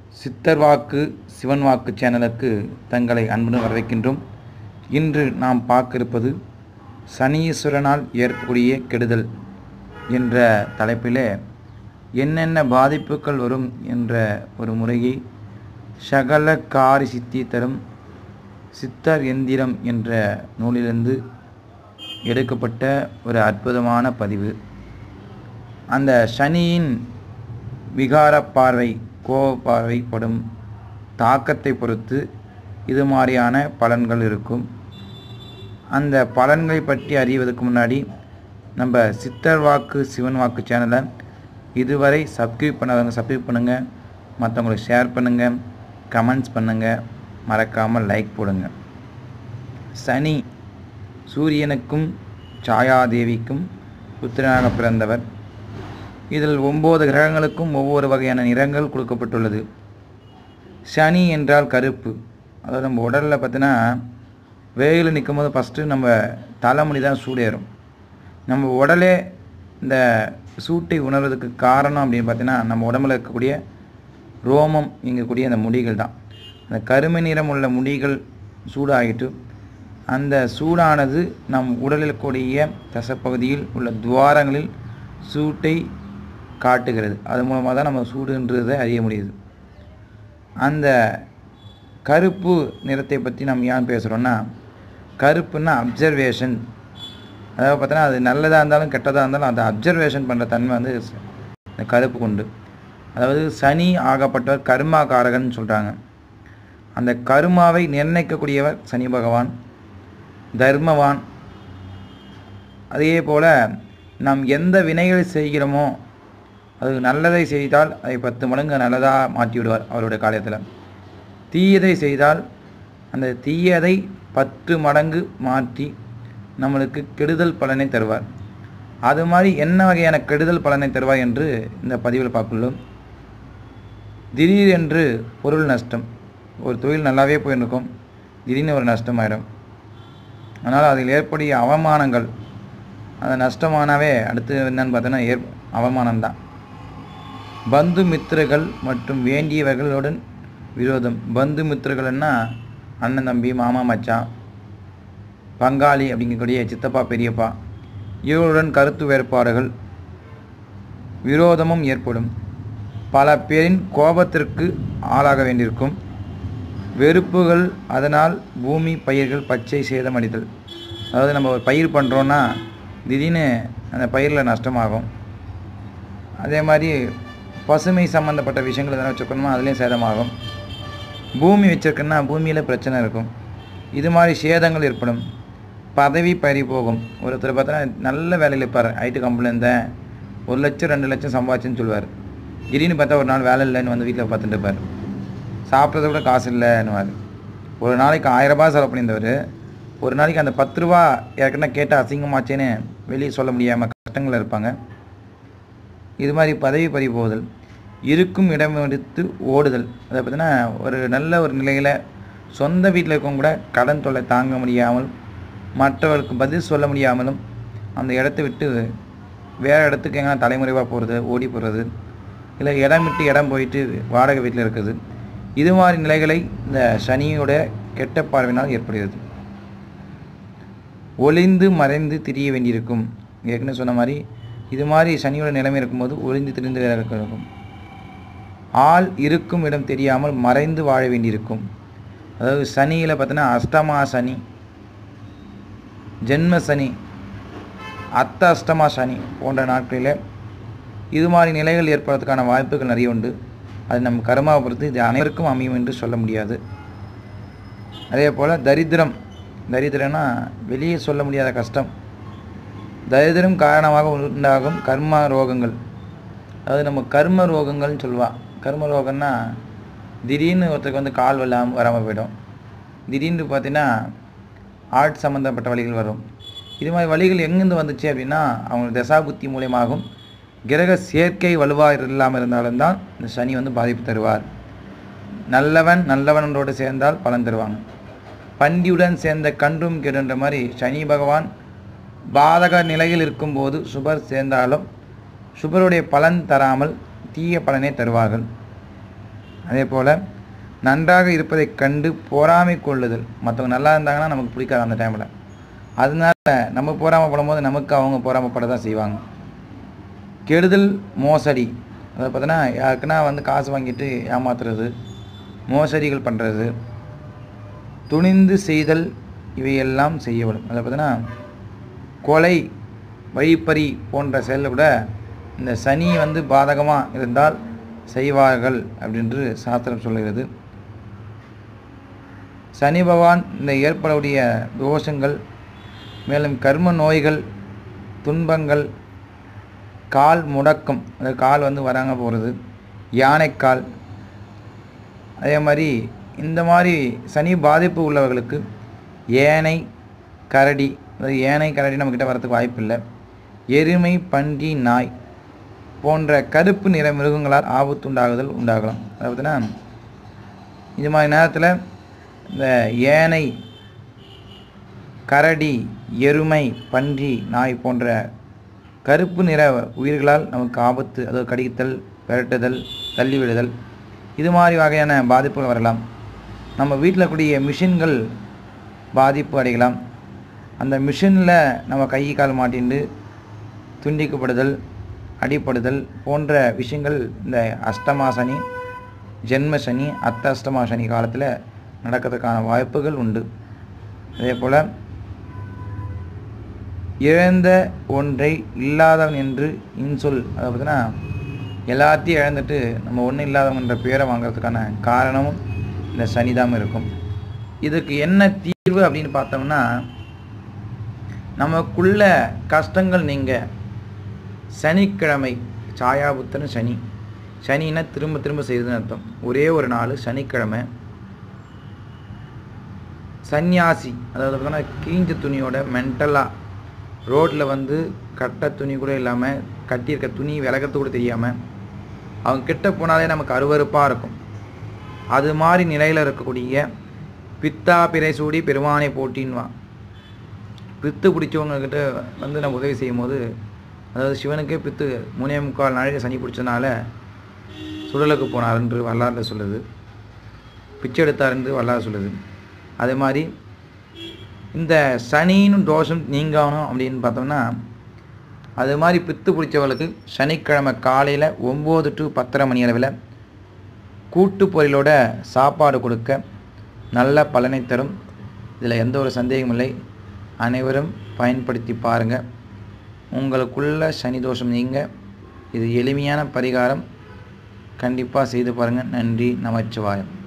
சித்தர் வாக்கு சிவன் வாக்கு சேனலுக்கு தங்களை அன்புடன் வரவேற்கின்றோம் இன்று நாம் பார்க்க இருப்பது சனீஸ்வரனால் ஏற்படக்கூடிய கெடுதல் என்ற தலைப்பிலே என்னென்ன பாதிப்புகள் வரும் என்ற ஒரு முறையை சகல காரி சித்தி தரும் சித்தர் எந்திரம் என்ற நூலிலிருந்து எடுக்கப்பட்ட ஒரு அற்புதமான பதிவு அந்த சனியின் விகார பார்வை கோப பார்வைப்படும் தாக்கத்தை பொறுத்து இது மாதிரியான பலன்கள் இருக்கும் அந்த பலன்களை பற்றி அறிவதற்கு முன்னாடி நம்ம சித்தர் வாக்கு சிவன் வாக்கு சேனலை இதுவரை சப்ஸ்கிரைப் பண்ணாதவங்க சப்ஸ்கிரைப் பண்ணுங்கள் மற்றவங்களுக்கு ஷேர் பண்ணுங்கள் கமெண்ட்ஸ் பண்ணுங்கள் மறக்காமல் லைக் போடுங்க சனி சூரியனுக்கும் சாயாதேவிக்கும் புத்திரனாக பிறந்தவர் இதில் ஒம்பது கிரகங்களுக்கும் ஒவ்வொரு வகையான நிறங்கள் கொடுக்கப்பட்டுள்ளது சனி என்றால் கருப்பு அதாவது நம்ம உடலில் பார்த்தீங்கன்னா வெயில் நிற்கும் போது ஃபஸ்ட்டு நம்ம தலைமுடி தான் சூடேறும் நம்ம உடலே இந்த சூட்டை உணர்வதற்கு காரணம் அப்படின்னு பார்த்தீங்கன்னா நம்ம உடம்புல இருக்கக்கூடிய ரோமம் இங்கக்கூடிய அந்த முடிகள் தான் அந்த கருமை நிறம் உள்ள முடிகள் சூடாகிட்டு அந்த சூடானது நம் உடலில் இருக்கக்கூடிய தசப்பகுதியில் உள்ள துவாரங்களில் சூட்டை காட்டுகிறது அது மூலமாக தான் நம்ம சூடுன்றதை அறிய முடியுது அந்த கருப்பு நிறத்தை பற்றி நம்ம ஏன் பேசுகிறோன்னா கருப்புன்னா அப்சர்வேஷன் அதாவது பார்த்தோன்னா அது நல்லதாக இருந்தாலும் கெட்டதாக இருந்தாலும் அந்த அப்சர்வேஷன் பண்ணுற தன்மை வந்து இந்த கருப்பு கொண்டு அதாவது சனி ஆகப்பட்டவர் கர்மா காரகன் சொல்கிறாங்க அந்த கருமாவை நிர்ணயிக்கக்கூடியவர் சனி பகவான் தர்மவான் அதே போல் நாம் எந்த வினைகளை செய்கிறோமோ அது நல்லதை செய்தால் அதை பத்து மடங்கு நல்லதாக மாற்றி விடுவார் அவருடைய காலத்தில் தீயதை செய்தால் அந்த தீயதை பத்து மடங்கு மாற்றி நம்மளுக்கு கெடுதல் பலனை தருவார் அது மாதிரி என்ன வகையான கெடுதல் பலனை தருவார் என்று இந்த பதிவில் பார்க்குள்ளோம் திடீரென்று பொருள் நஷ்டம் ஒரு தொழில் நல்லாவே போயிருக்கும் திடீர்னு ஒரு நஷ்டமாயிடும் அதனால் அதில் ஏற்படைய அவமானங்கள் அந்த நஷ்டமானாவே அடுத்து என்னன்னு பார்த்தோன்னா ஏற் அவமானம்தான் பந்து மித்திரர்கள் மற்றும் வேண்டியவர்களுடன் விரோதம் பந்து மித்திரர்கள்னா அண்ணன் தம்பி மாமா மச்சான் பங்காளி அப்படிங்கக்கூடிய சித்தப்பா பெரியப்பா இவருடன் கருத்து வேறுபாடுகள் விரோதமும் ஏற்படும் பல பேரின் கோபத்திற்கு ஆளாக வேண்டியிருக்கும் வெறுப்புகள் அதனால் பூமி பயிர்கள் பச்சை சேதமடைதல் அதாவது நம்ம ஒரு பயிர் பண்ணுறோன்னா திடீர்னு அந்த பயிரில் நஷ்டமாகும் அதே மாதிரி பசுமை சம்மந்தப்பட்ட விஷயங்கள் எதனா வச்சுருக்கணுமோ அதுலேயும் சேதமாகும் பூமி வச்சுருக்கோன்னா பூமியில் பிரச்சனை இருக்கும் இது மாதிரி சேதங்கள் ஏற்படும் பதவி பறி போகும் ஒருத்தர் பார்த்தோன்னா நல்ல வேலையில் இருப்பார் ஐடி கம்பெனியில் இருந்தேன் ஒரு லட்சம் ரெண்டு லட்சம் சம்பாதிச்சுன்னு சொல்லுவார் திடீர்னு பார்த்தா ஒரு நாள் வேலை இல்லைன்னு வந்து வீட்டில் பார்த்துட்டு இருப்பார் சாப்பிட்றத கூட காசு இல்லைன்னுவார் ஒரு நாளைக்கு ஆயிரரூபா செலவு பண்ணியிருந்தவர் ஒரு நாளைக்கு அந்த பத்து ரூபா யாருக்குன்னா கேட்டால் அசிங்கமாச்சேன்னு வெளியே சொல்ல முடியாமல் கஷ்டங்கள் இருப்பாங்க இது மாதிரி பதவி பறி போகுதல் இருக்கும் இடம் எடுத்து ஓடுதல் அதை பார்த்தீங்கன்னா ஒரு நல்ல ஒரு நிலையில் சொந்த வீட்டில் இருக்கவங்க கூட கடன் தொல்லை தாங்க முடியாமல் மற்றவர்களுக்கு பதில் சொல்ல முடியாமலும் அந்த இடத்த விட்டு வேறு இடத்துக்கு எங்கன்னா தலைமுறைவாக போகிறது ஓடி போகிறது இல்லை இடம் விட்டு இடம் போயிட்டு வாடகை வீட்டில் இருக்குது இது மாதிரி நிலைகளை இந்த சனியோட கெட்ட பார்வையினால் ஏற்படுகிறது ஒளிந்து மறைந்து திரிய வேண்டியிருக்கும் ஏற்கனவே சொன்ன மாதிரி இது மாதிரி சனியோட நிலைமை இருக்கும்போது ஒளிந்து திரிந்து இருக்கும் ஆள் இருக்கும் இடம் தெரியாமல் மறைந்து வாழ வேண்டியிருக்கும் அதாவது சனியில் பார்த்தோன்னா அஷ்டமா சனி ஜென்ம சனி அத்த அஷ்டமா சனி போன்ற நாட்களில் இது மாதிரி நிலைகள் ஏற்படுறதுக்கான வாய்ப்புகள் நிறைய உண்டு அது நம்ம கர்மாவை பொறுத்து இது அனைவருக்கும் அமையும் என்று சொல்ல முடியாது அதே போல் தரித்திரம் தரித்திரம்னா வெளியே சொல்ல முடியாத கஷ்டம் தரித்திரம் காரணமாக உண்டாகும் கர்ம ரோகங்கள் அதாவது நம்ம கர்ம ரோகங்கள்னு சொல்லுவா கர்ம ரோகம்னா திடீர்னு ஒருத்தருக்கு வந்து கால் வல்லாமல் வராமல் போயிடும் திடீர்னு பார்த்தீங்கன்னா ஆர்ட் சம்மந்தப்பட்ட வழிகள் வரும் இது மாதிரி வழிகள் எங்கேருந்து வந்துச்சு அப்படின்னா அவங்க தசாபுத்தி மூலியமாகும் கிரக சேர்க்கை வலுவாக இல்லாமல் இருந்தாலும் தான் இந்த சனி வந்து பாதிப்பு தருவார் நல்லவன் நல்லவனோடு சேர்ந்தால் பலன் தருவாங்க பண்டியுடன் சேர்ந்த கன்றும் கெடுன்ற மாதிரி சனி பகவான் பாதக நிலையில் இருக்கும்போது சுபர் சேர்ந்தாலும் சுபருடைய பலன் தராமல் தீய பலனை தருவார்கள் அதே போல் நன்றாக இருப்பதைக் கண்டு பொறாமை கொள்ளுதல் மற்றவங்க நல்லா இருந்தாங்கன்னா நமக்கு பிடிக்காது அந்த டைமில் அதனால நம்ம பொறாமப்படும் போது நமக்கு அவங்க பொறாமப்பட தான் செய்வாங்க கெடுதல் மோசடி அதை பார்த்தோன்னா யாருக்குன்னா வந்து காசு வாங்கிட்டு ஏமாத்துறது மோசடிகள் பண்ணுறது துணிந்து செய்தல் இவையெல்லாம் செய்யப்படும் அதை பார்த்தோன்னா கொலை வழிப்பறி போன்ற செயலில் கூட இந்த சனி வந்து பாதகமாக இருந்தால் செய்வார்கள் அப்படின்று சாஸ்திரம் சொல்லுகிறது சனி பகவான் இந்த ஏற்படக்கூடிய தோஷங்கள் மேலும் கர்ம நோய்கள் துன்பங்கள் கால் முடக்கம் அந்த கால் வந்து வராங்க போகிறது யானைக்கால் அதே மாதிரி இந்த மாதிரி சனி பாதிப்பு உள்ளவர்களுக்கு ஏனை கரடி அதாவது ஏனை கரடி நம்மக்கிட்ட வரதுக்கு வாய்ப்பில்லை எருமை பன்றி நாய் போன்ற கருப்பு நிற மிருகங்களால் ஆபத்துண்டாகுதல் உண்டாகலாம் அதாவதுன்னா இது மாதிரி நேரத்தில் இந்த ஏனை கரடி எருமை பன்றி நாய் போன்ற கருப்பு நிற உயிர்களால் நமக்கு ஆபத்து அதாவது கடித்தல் விரட்டுதல் தள்ளி விடுதல் இது மாதிரி வகையான பாதிப்புகள் வரலாம் நம்ம வீட்டில் கூடிய மிஷின்கள் பாதிப்பு அடையலாம் அந்த மிஷினில் நம்ம கை கால் மாட்டிண்டு துண்டிக்கப்படுதல் அடிப்படுதல் போன்ற விஷயங்கள் இந்த அஷ்டமா சனி ஜென்ம சனி அத்த அஷ்டமா சனி காலத்தில் நடக்கிறதுக்கான வாய்ப்புகள் உண்டு அதே போல் இழந்த ஒன்றை இல்லாதவன் என்று இன்சொல் அதை பார்த்தீங்கன்னா எல்லாத்தையும் இழந்துட்டு நம்ம ஒன்றும் இல்லாதவங்கன்ற பேரை வாங்குறதுக்கான காரணமும் இந்த சனிதாம் இருக்கும் இதுக்கு என்ன தீர்வு அப்படின்னு பார்த்தோம்னா நமக்குள்ள கஷ்டங்கள் நீங்க சனிக்கிழமை சாயாபுத்தன் சனி சனின்னா திரும்ப திரும்ப செய்யுதுன்னு அர்த்தம் ஒரே ஒரு நாள் சனிக்கிழமை சந்நியாசி அதாவது பார்த்தோன்னா கீஞ்ச துணியோட மென்டலாக ரோட்டில் வந்து கட்ட துணி கூட இல்லாமல் கட்டியிருக்க துணி விலகிறது கூட தெரியாமல் அவங்க கிட்ட போனாலே நமக்கு அருவருப்பாக இருக்கும் அது மாதிரி நிலையில் இருக்கக்கூடிய பித்தா பிறை சூடி பெருமானை போட்டின்வான் பித்து பிடிச்சவங்க கிட்ட வந்து நம்ம உதவி செய்யும் போது அதாவது சிவனுக்கே பித்து மூணே முக்கால் நாளைக்கு சனி பிடிச்சனால சுடலுக்கு போனார் என்று வரலாறு சொல்லுது பிச்சை எடுத்தார் என்று வரலாறு சொல்லுது அதே மாதிரி இந்த சனின்னு தோஷம் நீங்கணும் அப்படின்னு பார்த்தோம்னா அது மாதிரி பித்து பிடிச்சவளுக்கு சனிக்கிழமை காலையில் ஒம்பது டு பத்தரை மணி அளவில் கூட்டு பொரியலோட சாப்பாடு கொடுக்க நல்ல பலனை தரும் இதில் எந்த ஒரு சந்தேகமும் இல்லை அனைவரும் பயன்படுத்தி பாருங்கள் உங்களுக்குள்ள சனி தோஷம் நீங்க இது எளிமையான பரிகாரம் கண்டிப்பாக செய்து பாருங்கள் நன்றி நமச்சிவாயம்